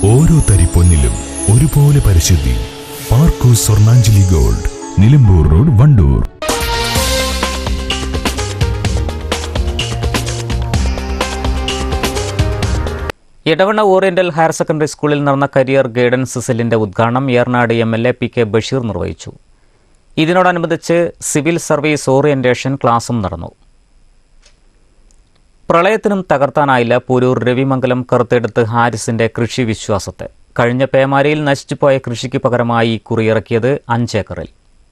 ഓരോ തരി പൊന്നിലും ഒരുപോലെ പരിശുദ്ധി പാർക്കൂസ് Swarnanjali gold Nilambur road Wandoor Edavanna oriental higher secondary സ്കൂളിൽ നടന്ന കരിയർ ഗൈഡൻസ് സെല്ലിന്റെ ഉദ്ഘാടനം Ernad M L A P K Basheer നിർവഹിച്ചു ഇതിനോടനുബന്ധിച്ച് സിവിൽ സർവീസ് ഓറിയന്റേഷൻ ക്ലാസും നടന്നു പ്രളയത്തിനും തകർത്താനായില്ല പൂരൂർ രവിമംഗലം കറുത്തെടുത്ത് ഹാരിസിന്റെ കൃഷി വിശ്വാസത്തെ കഴിഞ്ഞ പേമാരിയിൽ നശിച്ചുപോയ കൃഷിക്ക് പകരമായി കുറിയിറക്കിയത് അഞ്ചേക്കറിൽ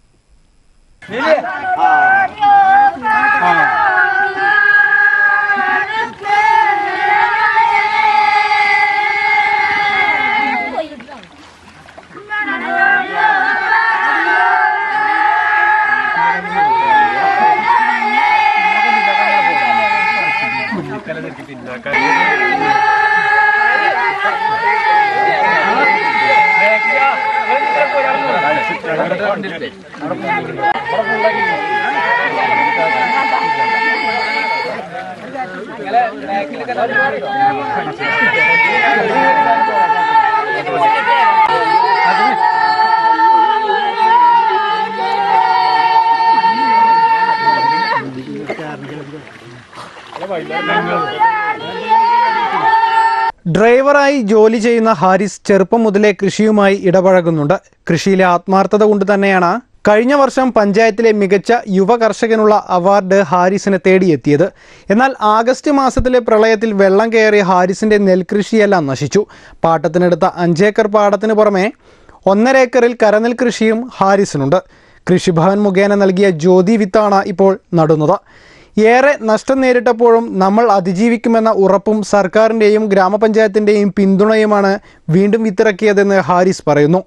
ഡ്രൈവറായി ജോലി ചെയ്യുന്ന ഹാരിസ് ചെറുപ്പം മുതലേ കൃഷിയുമായി ഇടപഴകുന്നുണ്ട് കൃഷിയിലെ ആത്മാർത്ഥത കൊണ്ട് തന്നെയാണ് കഴിഞ്ഞ വർഷം പഞ്ചായത്തിലെ മികച്ച യുവ കർഷകനുള്ള അവാർഡ് ഹാരിസിന് തേടിയെത്തിയത് എന്നാൽ ആഗസ്റ്റ് മാസത്തിലെ പ്രളയത്തിൽ വെള്ളം കയറിയ ഹാരിസിന്റെ നെൽകൃഷിയെല്ലാം നശിച്ചു പാട്ടത്തിനെടുത്ത അഞ്ചേക്കർ പാടത്തിന് പുറമെ ഒന്നര ഏക്കറിൽ കരനെൽ കൃഷിയും ഹാരിസിനുണ്ട് കൃഷിഭവൻ മുഖേന നൽകിയ ജ്യോതി വിത്താണ് ഇപ്പോൾ നടുന്നത് ഏറെ നഷ്ടം നേരിട്ടപ്പോഴും നമ്മൾ അതിജീവിക്കുമെന്ന ഉറപ്പും സർക്കാരിൻ്റെയും ഗ്രാമപഞ്ചായത്തിൻ്റെയും പിന്തുണയുമാണ് വീണ്ടും വിത്തിറക്കിയതെന്ന് ഹാരിസ് പറയുന്നു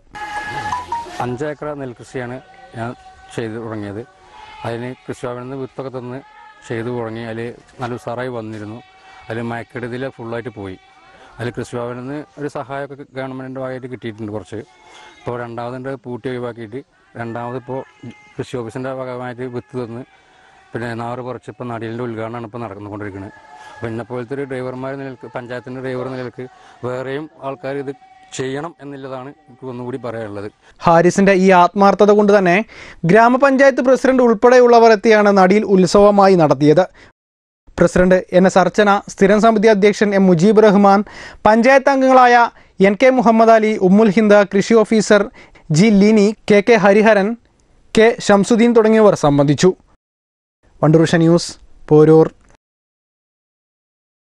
അഞ്ചേക്കർ നെൽകൃഷിയാണ് ഞാൻ ചെയ്തു തുടങ്ങിയത് അതിന് കൃഷിഭവനിൽ നിന്ന് വിത്തൊക്കെ തന്ന് ചെയ്തു തുടങ്ങി അതിൽ നല്ല ഉസാറായി വന്നിരുന്നു അതിൽ മയക്കെടുതിൽ ഫുള്ളായിട്ട് പോയി അതിൽ കൃഷിഭവനിൽ നിന്ന് ഒരു സഹായമൊക്കെ ഗവൺമെൻറ്റിൻ്റെ ഭാഗമായിട്ട് കിട്ടിയിട്ടുണ്ട് കുറച്ച് ഇപ്പോൾ രണ്ടാമതിൻ്റെ പൂട്ടി ഒഴിവാക്കിയിട്ട് രണ്ടാമത് ഇപ്പോൾ കൃഷി ഓഫീസിൻ്റെ ഭാഗമായിട്ട് വിത്ത് തന്ന് പിന്നെ നാറ് കുറച്ച് ഇപ്പോൾ നടിയലിൻ്റെ ഉദ്ഘാടനമാണ് ഇപ്പോൾ നടന്നുകൊണ്ടിരിക്കുന്നത് അപ്പോൾ എന്നെ പോലത്തെ ഒരു ഡ്രൈവർമാർ നിലക്ക് പഞ്ചായത്തിൻ്റെ ഡ്രൈവർ നിലക്ക് വേറെയും ആൾക്കാർ ഇത് ചെയ്യണം എന്നുള്ളതാണ് എനിക്ക് ഒന്നുകൂടി പറയാനുള്ളത് ഹാരിസിന്റെ ഈ ആത്മാർത്ഥത കൊണ്ട് തന്നെ ഗ്രാമപഞ്ചായത്ത് പ്രസിഡന്റ് ഉൾപ്പെടെയുള്ളവർ എത്തിയാണ് നടിയിൽ ഉത്സവമായി നടത്തിയത് പ്രസിഡന്റ് എൻ എസ് അർച്ചന സ്ഥിരം സമിതി അധ്യക്ഷൻ എം മുജീബ് റഹ്മാൻ പഞ്ചായത്ത് അംഗങ്ങളായ എൻ കെ മുഹമ്മദ് അലി ഉമ്മുൽ ഹിന്ദ കൃഷി ഓഫീസർ ജി ലിനി കെ കെ ഹരിഹരൻ കെ ഷംസുദ്ദീൻ തുടങ്ങിയവർ സംബന്ധിച്ചു വണ്ടൂർഷ ന്യൂസ് പോരൂർ